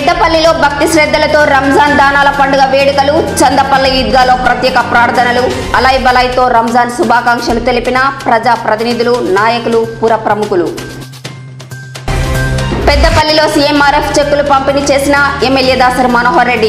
పెద్దపల్లిలో భక్తి శ్రద్ధలతో రంజాన్ దానాల పండుగ వేడుకలు చందపల్లి ఈద్గాలో ప్రత్యేక ప్రార్థనలు అలాయ్ బలాయ్తో రంజాన్ శుభాకాంక్షలు తెలిపిన ప్రజా ప్రతినిధులు నాయకులు పుర ప్రముఖులు పెద్దపల్లిలో సీఎంఆర్ఎఫ్ చెక్కులు పంపిణీ చేసిన ఎమ్మెల్యే దాసరి మనోహర్ రెడ్డి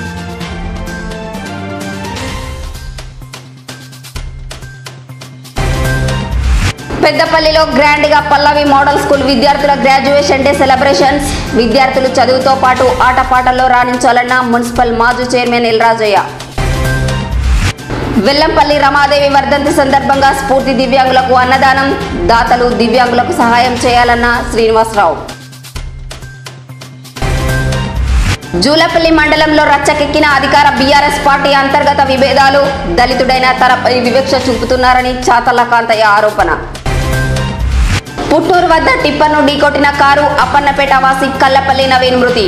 పెద్దపల్లిలో గ్రాండ్ గా పల్లవి మోడల్ స్కూల్ విద్యార్థుల గ్రాడ్యుయేషన్ డే సెలబ్రేషన్స్ విద్యార్థులు చదువుతో పాటు ఆటపాటల్లో రాణించాలన్న మున్సిపల్ మాజీ చైర్మన్ ఎల్రాజయ్య వెల్లంపల్లి రమాదేవి వర్ధంతి సందర్భంగా స్ఫూర్తి దివ్యాంగులకు అన్నదానం దాతలు దివ్యాంగులకు సహాయం చేయాలన్న శ్రీనివాసరావు జూలపల్లి మండలంలో రచ్చకెక్కిన అధికార బీఆర్ఎస్ పార్టీ అంతర్గత విభేదాలు దళితుడైన తనపై వివక్ష చూపుతున్నారని చాతల్ల కాంతయ్య ఆరోపణ పుట్టూరు వద్ద టిప్పర్ను ఢీకొట్టిన కారు అప్పన్నపేట వాసి కల్లపల్లి నవీన్ మృతి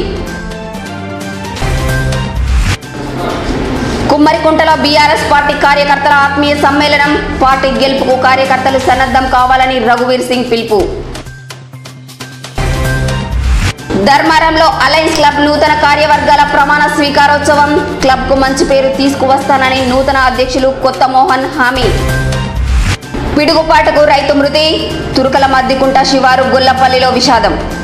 కుమ్మరికుంటలో బీఆర్ఎస్ పార్టీ కార్యకర్తల ఆత్మీయ సమ్మేళనం పార్టీ గెలుపుకు కార్యకర్తలు సన్నద్ధం కావాలని రఘువీర్ సింగ్ పిలుపు ధర్మారంలో అలయన్స్ క్లబ్ నూతన కార్యవర్గాల ప్రమాణ స్వీకారోత్సవం క్లబ్ కు మంచి పేరు తీసుకువస్తానని నూతన అధ్యక్షులు కొత్త మోహన్ హామీ పిడుగుపాటుకు రైతు మృతి తురుకల మద్దికుంట శివారు గొల్లపల్లిలో విషాదం